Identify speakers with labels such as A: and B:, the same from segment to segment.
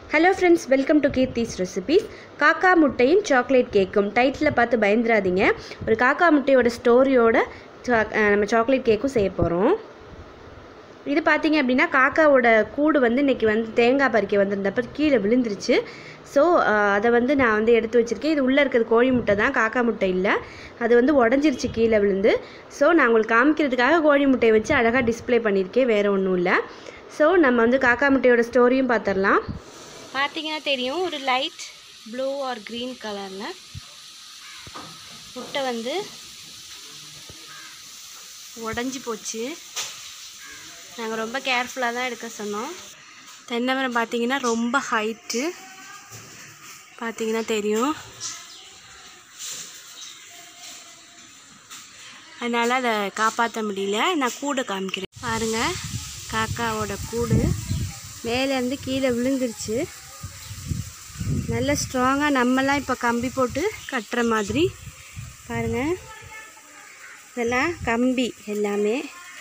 A: hello friends welcome to Keerthi's recipes காக்கா முட்டையும் chocolate கேக்கும் டைட்டில் பார்த்து பயந்துராதீங்க ஒரு காக்கா முட்டையோட ஸ்டோரியோட சா- அஹ் நம்ம சாக்லேட் கேக்கும் செய்ய போகிறோம் இது பார்த்தீங்க அப்படின்னா காக்காவோட கூடு வந்து இன்றைக்கி வந்து தேங்காய் பறிக்க வந்திருந்தப்ப கீழே விழுந்துருச்சு ஸோ அதை வந்து நான் வந்து எடுத்து வச்சுருக்கேன் இது உள்ளே இருக்கிறது கோழி முட்டை தான் காக்கா முட்டை இல்லை அது வந்து உடஞ்சிருச்சு கீழே விழுந்து ஸோ நான் உங்களுக்கு காமிக்கிறதுக்காக கோழி முட்டையை வச்சு அழகாக டிஸ்ப்ளே பண்ணியிருக்கேன் வேறு ஒன்றும் இல்லை ஸோ நம்ம வந்து காக்கா முட்டையோட ஸ்டோரியும் பார்த்துடலாம் பார்த்தீங்கன்னா தெரியும் ஒரு லைட் ப்ளூ ஆர் க்ரீன் கலரில் முட்டை வந்து உடஞ்சி போச்சு நாங்கள் ரொம்ப கேர்ஃபுல்லாக தான் எடுக்க சொன்னோம் தென்னை மரம் பார்த்தீங்கன்னா ரொம்ப ஹைட்டு பார்த்தீங்கன்னா தெரியும் அதனால் அதை காப்பாற்ற முடியல நான் கூடை காமிக்கிறேன் பாருங்க காக்காவோட கூடு மேலேருந்து கீழே விழுந்துருச்சு நல்ல ஸ்ட்ராங்காக நம்மலாம் இப்போ கம்பி போட்டு கட்டுற மாதிரி பாருங்க இதெல்லாம் கம்பி எல்லாமே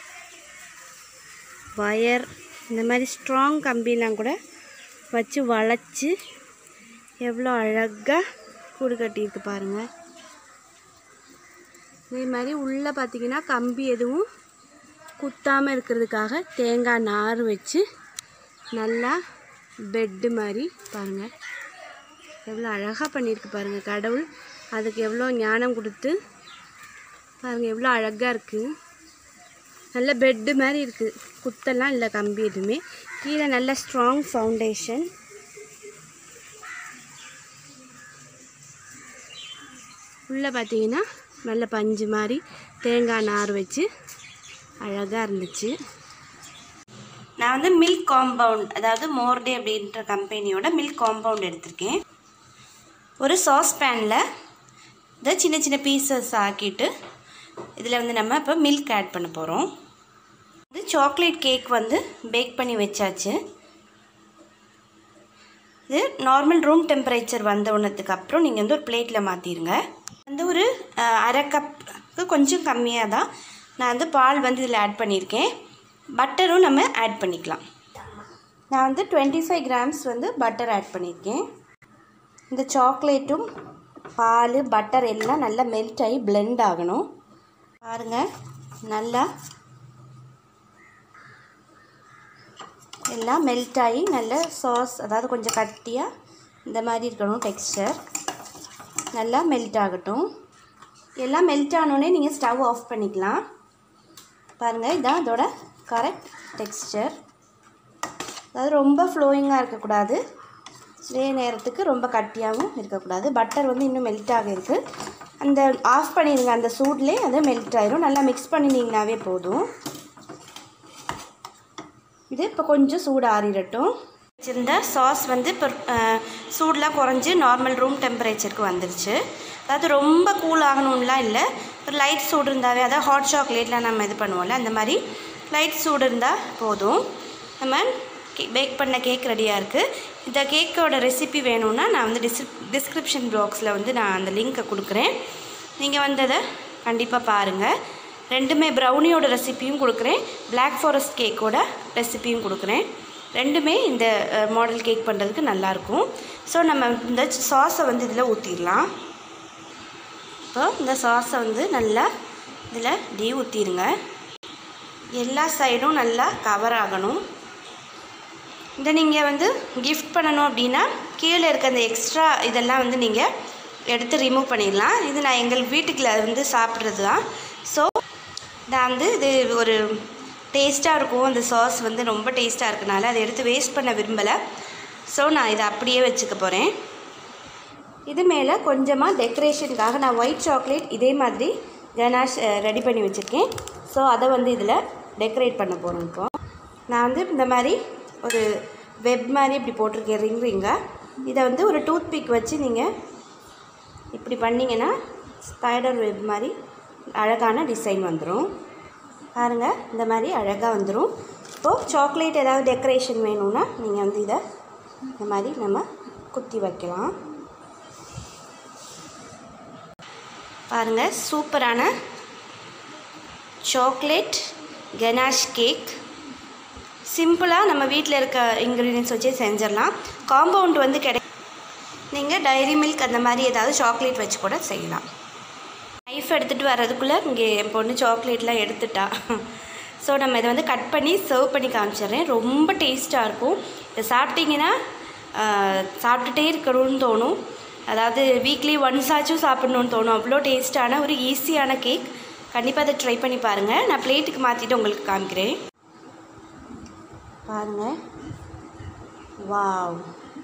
A: வயர் இந்த மாதிரி ஸ்ட்ராங் கம்பிலாம் கூட வச்சு வளைச்சி எவ்வளோ அழகாக கூடு கட்டியிருக்கு பாருங்கள் இதே மாதிரி உள்ளே பார்த்தீங்கன்னா கம்பி எதுவும் குத்தாமல் இருக்கிறதுக்காக தேங்காய் நார் வச்சு நல்லா பெட்டு மாதிரி பாருங்கள் எவ்வளோ அழகாக பண்ணியிருக்கு பாருங்கள் கடவுள் அதுக்கு எவ்வளோ ஞானம் கொடுத்து பாருங்கள் எவ்வளோ அழகாக இருக்குது நல்ல பெட்டு மாதிரி இருக்குது குத்தெல்லாம் இல்லை கம்பி எதுவுமே கீழே நல்ல ஸ்ட்ராங் ஃபவுண்டேஷன் உள்ளே பார்த்தீங்கன்னா நல்ல பஞ்சு மாதிரி தேங்காய் நார் வச்சு அழகாக இருந்துச்சு நான் வந்து மில்க் காம்பவுண்ட் அதாவது மோர்டே அப்படின்ற கம்பெனியோட மில்க் காம்பவுண்ட் எடுத்திருக்கேன் ஒரு சாஸ் பேனில் இதை சின்ன சின்ன பீசஸ் ஆக்கிட்டு இதில் வந்து நம்ம இப்போ மில்க் ஆட் பண்ண போகிறோம் இது சாக்லேட் கேக் வந்து பேக் பண்ணி வச்சாச்சு இது நார்மல் ரூம் டெம்பரேச்சர் வந்த உடனதுக்கு அப்புறம் நீங்கள் வந்து ஒரு பிளேட்டில் மாற்றிடுங்க வந்து ஒரு அஹ், அரை கப்புக்கு கொஞ்சம் கம்மியாக தான் நான் வந்து பால் வந்து இதில் ஆட் பண்ணியிருக்கேன் பட்டரும் நம்ம ஆட் பண்ணிக்கலாம் நான் வந்து டுவெண்ட்டி ஃபைவ் கிராம்ஸ் வந்து பட்டர் ஆட் பண்ணியிருக்கேன் இந்த சாக்லேட்டும் பால் பட்டர் எல்லாம் நல்லா மெல்ட் ஆகி blend ஆகணும் பாருங்கள் நல்லா எல்லாம் மெல்ட் ஆகி நல்ல சாஸ் அதாவது கொஞ்சம் கட்டியாக இந்த மாதிரி இருக்கணும் டெக்ஸ்டர் நல்லா மெல்ட் ஆகட்டும் எல்லாம் மெல்ட் ஆனோடனே நீங்கள் ஸ்டவ் ஆஃப் பண்ணிக்கலாம் பாருங்கள் இதான் அதோட கரெக்ட் டெக்ஸ்டர் அதாவது ரொம்ப ஃப்ளோயிங்காக இருக்கக்கூடாது இதே நேரத்துக்கு ரொம்ப கட்டியாகவும் இருக்கக்கூடாது பட்டர் வந்து இன்னும் மெல்ட் ஆக இருக்குது அந்த ஆஃப் பண்ணிடுங்க அந்த சூட்லேயே அது மெல்ட் ஆயிரும் நல்லா மிக்ஸ் பண்ணினீங்கனாவே போதும் இது இப்போ கொஞ்சம் சூடு ஆறிடட்டும் வச்சுருந்த சாஸ் வந்து இப்போ அஹ், சூடெலாம் குறைஞ்சி நார்மல் ரூம் டெம்பரேச்சருக்கு வந்துருச்சு அதாவது ரொம்ப கூல் ஆகணும்லாம் இல்லை ஒரு லைட் சூடு இருந்தாவே அதாவது ஹாட் சாக்லேட்லாம் நம்ம இது பண்ணுவோம்ல அந்த மாதிரி லைட் சூடு இருந்தால் போதும் நம்ம பேக் பண்ண கேக் ரெடியாக இருக்குது இந்த கேக்கோட ரெசிபி வேணும்னா நான் வந்து டிஸ்கிரிப் டிஸ்கிரிப்ஷன் பாக்ஸில் வந்து நான் அந்த லிங்க்கை கொடுக்குறேன் நீங்கள் வந்து அதை கண்டிப்பாக பாருங்கள் ரெண்டுமே ப்ரௌனியோட ரெசிபியும் கொடுக்குறேன் Black ஃபாரஸ்ட் கேக்கோட ரெசிபியும் கொடுக்குறேன் ரெண்டுமே இந்த மாடல் கேக் பண்ணுறதுக்கு நல்லாயிருக்கும் ஸோ நம்ம இந்த சாஸை வந்து இதில் ஊற்றிடலாம் இப்போ இந்த சாஸை வந்து நல்லா இதில் இப்படி ஊற்றிடுங்க எல்லா சைடும் நல்லா கவர் ஆகணும் இதை நீங்கள் வந்து கிஃப்ட் பண்ணணும் அப்படின்னா கீழே இருக்க அந்த எக்ஸ்ட்ரா இதெல்லாம் வந்து நீங்கள் எடுத்து ரிமூவ் பண்ணிடலாம் இது நான் எங்கள் வீட்டுக்குள்ள வந்து சாப்பிட்றது தான் ஸோ நான் வந்து இது ஒரு டேஸ்ட்டாக இருக்கும் அந்த சாஸ் வந்து ரொம்ப டேஸ்ட்டாக இருக்கனால அதை எடுத்து வேஸ்ட் பண்ண விரும்பலை ஸோ நான் இதை அப்படியே வச்சுக்க போகிறேன் இது மேலே கொஞ்சமாக டெக்கரேஷனுக்காக நான் ஒயிட் சாக்லேட் இதே மாதிரி கனாஷ் ரெடி பண்ணி வச்சுருக்கேன் ஸோ அதை வந்து இதில் டெக்கரேட் பண்ண போகிறோம் இப்போ நான் வந்து இந்த மாதிரி ஒரு வெப் மாதிரி இப்படி போட்டிருக்கேன் ரிங் ரிங்காக இதை வந்து ஒரு டூத் பிக் வச்சு நீங்கள் இப்படி பண்ணிங்கன்னா ஸ்பைடர் வெப் மாதிரி அழகான டிசைன் வந்துடும் பாருங்கள் இந்த மாதிரி அழகாக வந்துடும் இப்போது சாக்லேட் ஏதாவது டெக்கரேஷன் வேணும்னா நீங்கள் வந்து இதை இந்த மாதிரி நம்ம குத்தி வைக்கலாம் பாருங்கள் சூப்பரான சாக்லேட் கனாஷ் கேக் சிம்பிளாக நம்ம வீட்டில் இருக்க இன்க்ரீடியன்ஸ் வச்சே செஞ்சிடலாம் காம்பவுண்ட் வந்து கிடை நீங்கள் டைரி மில்க் அந்த மாதிரி ஏதாவது சாக்லேட் வச்சு கூட செய்யலாம் நைஃப் எடுத்துகிட்டு வர்றதுக்குள்ளே இங்கே என் பொண்ணு சாக்லேட்லாம் எடுத்துட்டா ஸோ நம்ம இதை வந்து கட் பண்ணி சர்வ் பண்ணி காமிச்சிடுறேன் ரொம்ப டேஸ்ட்டாக இருக்கும் இதை சாப்பிட்டீங்கன்னா ஆஹ், சாப்பிட்டுட்டே இருக்கணும்னு தோணும் அதாவது வீக்லி ஒன்ஸ் ஆச்சும் சாப்பிட்ணுன்னு தோணும் அவ்வளோ டேஸ்ட்டான ஒரு ஈஸியான கேக் கண்டிப்பாக அதை ட்ரை பண்ணி பாருங்கள் நான் பிளேட்டுக்கு மாற்றிட்டு உங்களுக்கு காமிக்கிறேன் பாருங்கள் வாவ்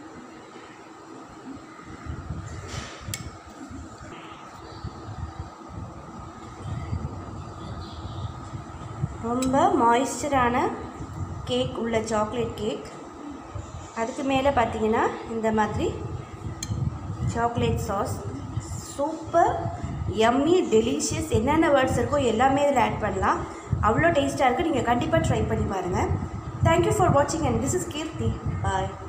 A: ரொம்ப மாய்ஸ்சரான கேக் உள்ள சாக்லேட் கேக் அதுக்கு மேலே பார்த்தீங்கன்னா இந்த மாதிரி chocolate sauce super yummy delicious என்னென்ன வேர்ட்ஸ் இருக்கோ எல்லாமே இதில் ஆட் பண்ணலாம் அவ்வளோ டேஸ்ட்டாக இருக்குது நீங்கள் கண்டிப்பாக ட்ரை பண்ணி பாருங்கள் தேங்க்யூ ஃபார் வாட்சிங் and this is Keerthi bye